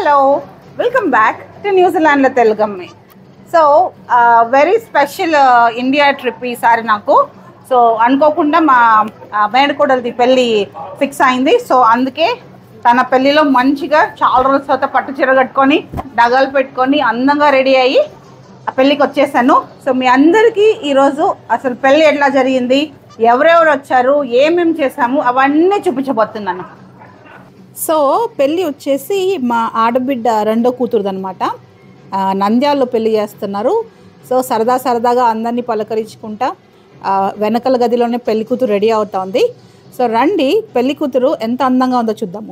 Hello welcome back to న్యూజిలాండ్లో తెలుగమ్మి so very special India trip ఈసారి నాకు సో అనుకోకుండా మా ఆ, మేనకోడలిది పెళ్ళి ఫిక్స్ అయింది సో అందుకే తన పెళ్ళిలో మంచిగా చాలా రోజుల తర్వాత పట్టు చీర కట్టుకొని డగాలు పెట్టుకొని అందంగా రెడీ అయ్యి ఆ పెళ్ళికి వచ్చేసాను సో మీ అందరికీ ఈరోజు అసలు పెళ్ళి ఎట్లా జరిగింది ఎవరెవరు వచ్చారు ఏమేమి చేసాము అవన్నీ చూపించబోతున్నాను సో పెళ్ళి వచ్చేసి మా ఆడబిడ్డ రెండో కూతురుది అనమాట నంద్యాలలో పెళ్లి చేస్తున్నారు సో సరదా సరదాగా అందరినీ పలకరించుకుంటా ఆ, వెనకల గదిలోనే పెళ్లి కూతురు రెడీ అవుతా ఉంది సో రండి పెళ్లి కూతురు ఎంత అందంగా ఉందో చూద్దాము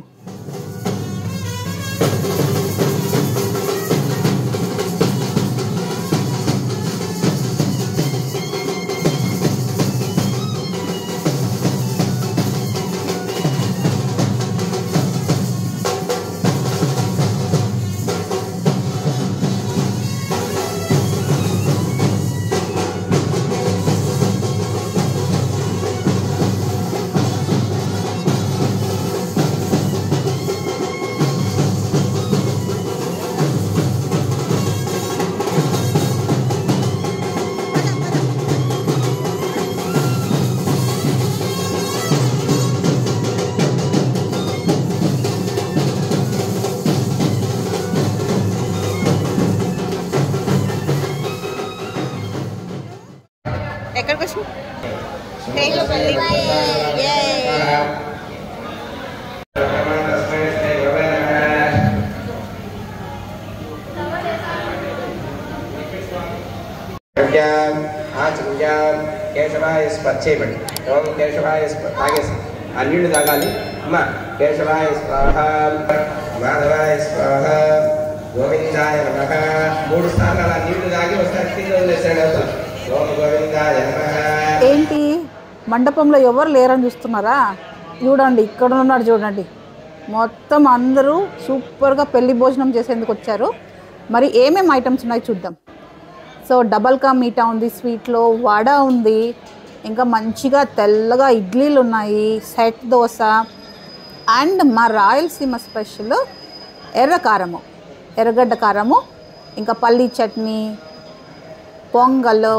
ఎక్కడికి వచ్చి గవ్యాం ఆచమ్యాం కేశవాయ స్పర్చేయబడి ఓం కేశవాయ స్ప తాగేసి ఆ నీళ్లు తాగాలి అమ్మ కేశవాయ స్వాహ మాధవాయ స్వాహ గోవిందాయ నమ మూడు సార్లు అలా నీళ్లు తాగి ఒకసారి కింద వదిలేసాడు అవతల ఓం గోవిందాయ నమ ఏంటి మండపంలో ఎవరు లేరని చూస్తున్నారా చూడండి ఇక్కడ ఉన్నాడు చూడండి మొత్తం అందరూ సూపర్గా పెళ్లి భోజనం చేసేందుకు వచ్చారు మరి ఏమేమి ఐటమ్స్ ఉన్నాయి చూద్దాం సో డబల్ కా మీఠా ఉంది స్వీట్లో వడ ఉంది ఇంకా మంచిగా తెల్లగా ఇడ్లీలు ఉన్నాయి సెట్ దోశ అండ్ మా రాయలసీమ స్పెషల్ ఎర్ర కారము ఎర్రగడ్డ కారము ఇంకా పల్లీ చట్నీ పొంగల్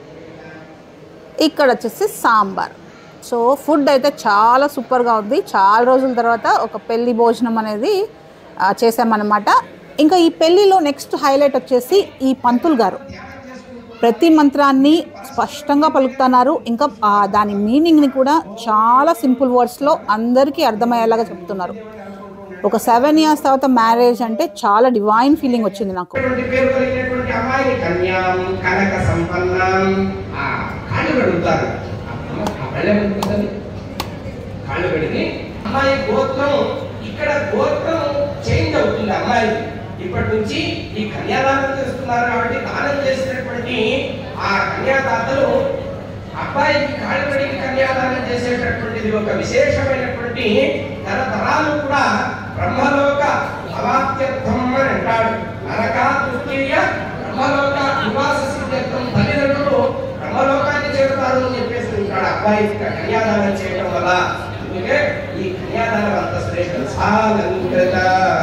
ఇక్కడ వచ్చేసి సాంబార్ సో ఫుడ్ అయితే చాలా సూపర్గా ఉంది చాలా రోజుల తర్వాత ఒక పెళ్లి భోజనం అనేది ఆ, చేసామన్నమాట ఇంకా ఈ పెళ్లిలో నెక్స్ట్ హైలైట్ వచ్చేసి ఈ పంతులు గారు ప్రతి మంత్రాన్ని స్పష్టంగా పలుకుతున్నారు ఇంకా ఆ దాని మీనింగ్ని కూడా చాలా సింపుల్ వర్డ్స్లో అందరికీ అర్థమయ్యేలాగా చెప్తున్నారు ఒక సెవెన్ ఇయర్స్ తర్వాత మ్యారేజ్ అంటే చాలా డివైన్ ఫీలింగ్ వచ్చింది నాకు ఇటువంటి పేరు కలిగినటువంటి అమ్మాయిని కన్యాం కనక సంపన్నం ఆ కాళ్ళు కడుగుతారు ఆ పళ్ళెం ఉంటుంది కాళ్ళు కడిగి అమ్మాయి గోత్రం ఇక్కడ గోత్రం చేంజ్ అవుతుంది అమ్మాయి ఇప్పటి నుంచి ఈ కన్యాదానం చేస్తున్నారు కాబట్టి దానం చేసినటువంటి ఆ కన్యాదాతలు అబ్బాయికి కాళ్ళు కడిగి కన్యాదానం చేసేటటువంటిది ఒక విశేషమైనటువంటి తరతరాలు కూడా బ్రహ్మలోక అవాప్త్యర్థం అని అంటాడు నరకా తృతీయ బ్రహ్మలోక నివాస సిద్ధ్యర్థం తల్లిదండ్రులు బ్రహ్మలోకాన్ని చేరుతారు అని చెప్పేసి ఉంటాడు అబ్బాయి కన్యాదానం చేయడం వల్ల అందుకే ఈ కన్యాదానం అంత శ్రేష్టం సాలంకృత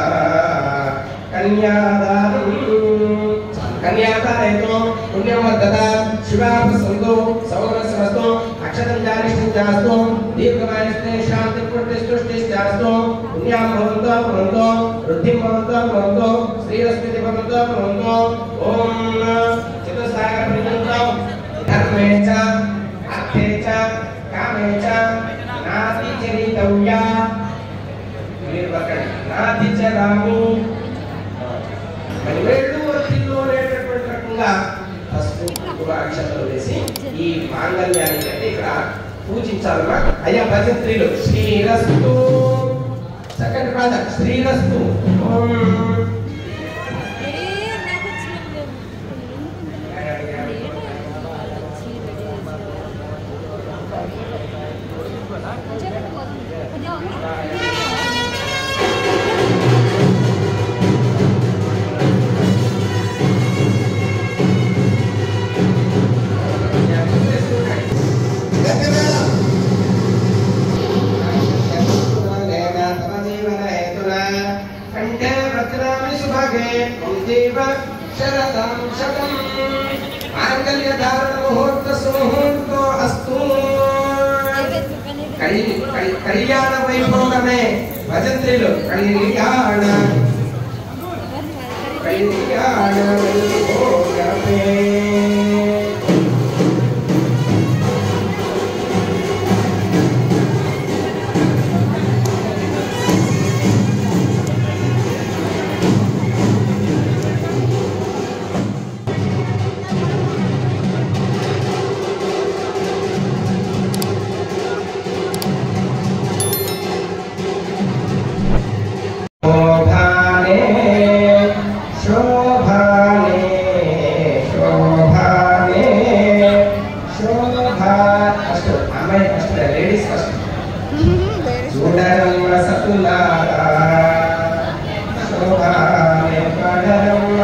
కన్యాదానం కన్యాదానయతో పుణ్యం వర్ధత శివాపసంతో సౌరస్వస్తో అక్షతం జానిష్టం జాస్తో దీర్ఘమాయుష్టే శాంతి పుష్టి జాస్తో పుణ్యాం భవంతో భవంతో వృద్ధిం భవంతో భవంతో శ్రీరస్మితి భవంతో భవంతో ఓం చతుస్సాగర పర్యంతం ధర్మే చ అర్థే చ కామే చ నాతి చరితవ్యా మీరు పక్కన నాతి చ రాము పదివేళ్ళు వర్తిల్లో అనేటటువంటి రకంగా పసుపు కుంకుమ అక్షతలు వేసి ఈ మాంగళ్యానికి అంటే ఇక్కడ పూజించాలన్నా అయ్యా భజన స్త్రీలు శ్రీరస్తు సెకండ్ పాద శ్రీరస్తు ఓం కంటే రత్నామి సుభగే దేవ శరదం శతం మాంగళ్య ధారణ ముహూర్త సుముహూర్తో అస్తు కళ్య కళ్య- కళ్యాణ వైభోగమే భజంత్రిలు కళ్యాణ కళ్యాణ వైభోగమే శోభానే శోభానే శోభానే శోభా ఫస్ట్ అమ్మాయి ఫస్ట్ లేడీస్ ఫస్ట్ చూడరమ్మ సతులారా శోభానే పడరమ్మ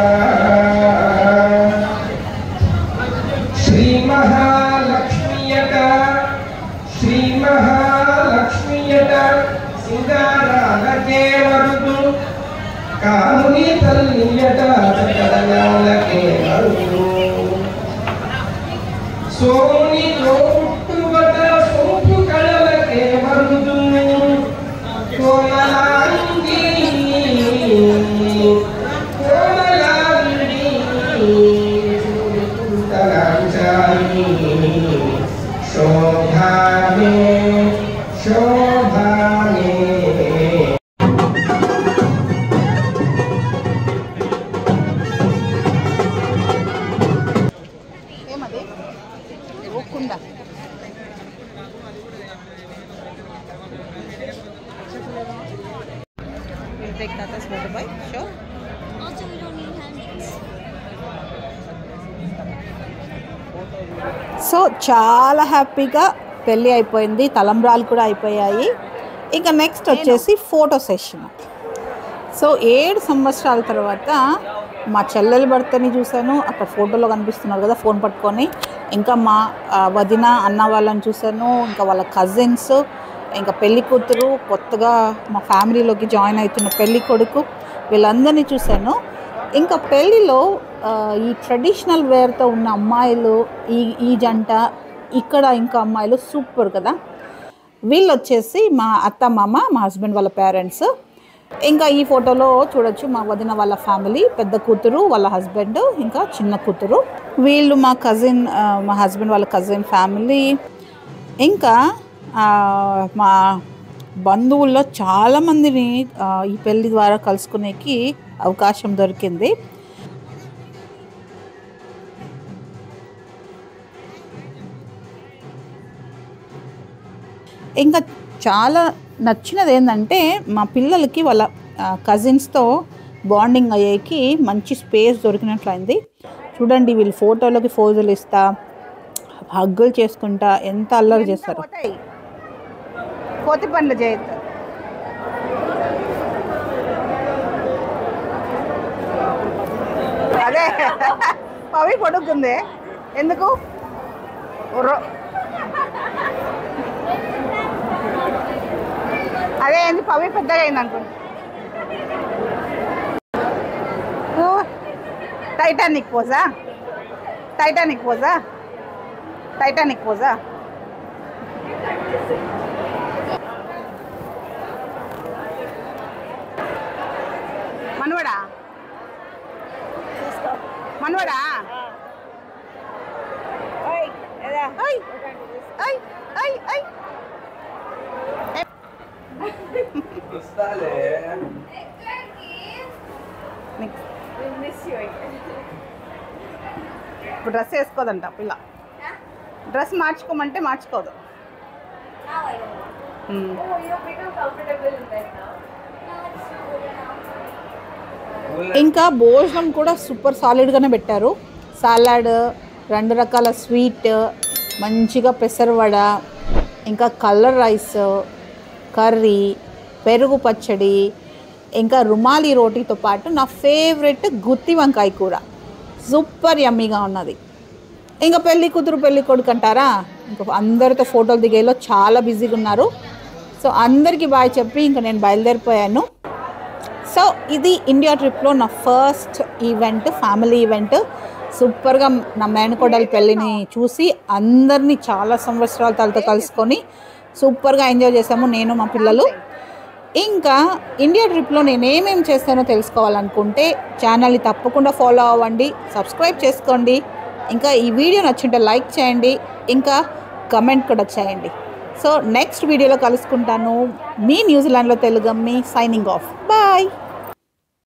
శ్రీ మహాలక్ష్మియట శ్రీ మహాలక్ష్మియట సింగారాలకే వరుదు కాముని తల్లియట చక్కదనాలకే వరుదు సోని తోపుట్టుబట సోపు కళలకే వరుదు కోమలాంగి కోమలాంగి తలాంచాలి శోభానే శోభానే ఏమది కుండ We'll take Tata's motorbike, sure. Also, we don't need helmets. So చాలా హ్యాపీగా పెళ్ళి అయిపోయింది తలంబ్రాలు కూడా అయిపోయాయి ఇంకా నెక్స్ట్ వచ్చేసి ఫోటో సెషన్ సో ఏడు సంవత్సరాల తర్వాత మా చెల్లెల భర్తని చూశాను అక్కడ ఫోటోలో కనిపిస్తున్నారు కదా ఫోన్ పట్టుకొని ఇంకా మా ఆ, వదిన అన్న వాళ్ళని చూశాను ఇంకా వాళ్ళ కజిన్స్ ఇంకా పెళ్లి కూతురు కొత్తగా మా ఫ్యామిలీలోకి జాయిన్ అవుతున్న పెళ్లి కొడుకు వీళ్ళందరినీ చూశాను ఇంకా పెళ్ళిలో ఆ, ఈ ట్రెడిషనల్ వేర్తో ఉన్న అమ్మాయిలు ఈ ఈ జంట ఇక్కడ ఇంకా అమ్మాయిలు సూపర్ కదా వీళ్ళు వచ్చేసి మా అత్త మామ మా హస్బెండ్ వాళ్ళ పేరెంట్స్ ఇంకా ఈ ఫోటోలో చూడొచ్చు మా వదిన వాళ్ళ ఫ్యామిలీ పెద్ద కూతురు వాళ్ళ హస్బెండ్ ఇంకా చిన్న కూతురు వీళ్ళు మా కజిన్ మా హస్బెండ్ వాళ్ళ కజిన్ ఫ్యామిలీ ఇంకా ఆ, మా బంధువుల్లో చాలామందిని ఆ, ఈ పెళ్లి ద్వారా కలుసుకునేకి అవకాశం దొరికింది ఇంకా చాలా నచ్చినది ఏంటంటే మా పిల్లలకి వాళ్ళ కజిన్స్తో బాండింగ్ అయ్యేకి మంచి స్పేస్ దొరికినట్లయింది చూడండి వీళ్ళు ఫోటోలకి ఫోజులు ఇస్తా హగ్గులు చేసుకుంటా ఎంత అల్లరి చేస్తారు కోతి పండ్లు చేయొద్దు అదే పవి పొడుగుంది ఎందుకు రో- అదే ఏంది పవి పెద్దగా అయింది అనుకుంటా ఓ, టైటానిక్ పోజా టైటానిక్ పోజా టైటానిక్ పోజా మనవడా మనవడా ఓయ్ ఓయ్ ఓయ్ ఓయ్ ఓయ్ ఇప్పుడు డ్రెస్ వేసుకోదంట పిల్ల డ్రెస్ మార్చుకోమంటే మార్చుకోదు Now I don't. Um. Oh, you're become comfortable in that now. Now it's good enough. ఇంకా భోజనం కూడా సూపర్ సాలిడ్గానే పెట్టారు సాలాడ్ రెండు రకాల స్వీట్ మంచిగా పెసరవడ ఇంకా కలర్ రైస్ కర్రీ పెరుగు పచ్చడి ఇంకా రుమాలి రోటీతో పాటు నా ఫేవరెట్ గుత్తి వంకాయ కూర సూపర్ యమ్మీగా ఉన్నది ఇంకా పెళ్లి కూతురు పెళ్లి కొడుకు అంటారా ఇంకా అందరితో ఫోటోలు దిగేలో చాలా బిజీగా ఉన్నారు సో అందరికీ బాయ్ చెప్పి ఇంకా నేను బయలుదేరిపోయాను సో ఇది ఇండియా ట్రిప్లో నా ఫస్ట్ ఈవెంట్ ఫ్యామిలీ ఈవెంట్ సూపర్గా నా మేనకోడలి పెళ్ళిని చూసి అందరినీ చాలా సంవత్సరాల తలతో కలుసుకొని సూపర్గా ఎంజాయ్ చేసాము నేను మా పిల్లలు ఇంకా ఇండియా ట్రిప్లో నేను ఏమేమి చేస్తానో తెలుసుకోవాలనుకుంటే ఛానల్ని తప్పకుండా ఫాలో అవ్వండి సబ్స్క్రైబ్ చేసుకోండి ఇంకా ఈ వీడియో నచ్చింటే లైక్ చేయండి ఇంకా కమెంట్ కూడా చేయండి సో నెక్స్ట్ వీడియోలో కలుసుకుంటాను మీ న్యూజిలాండ్లో తెలుగు మీ సైనింగ్ ఆఫ్ బాయ్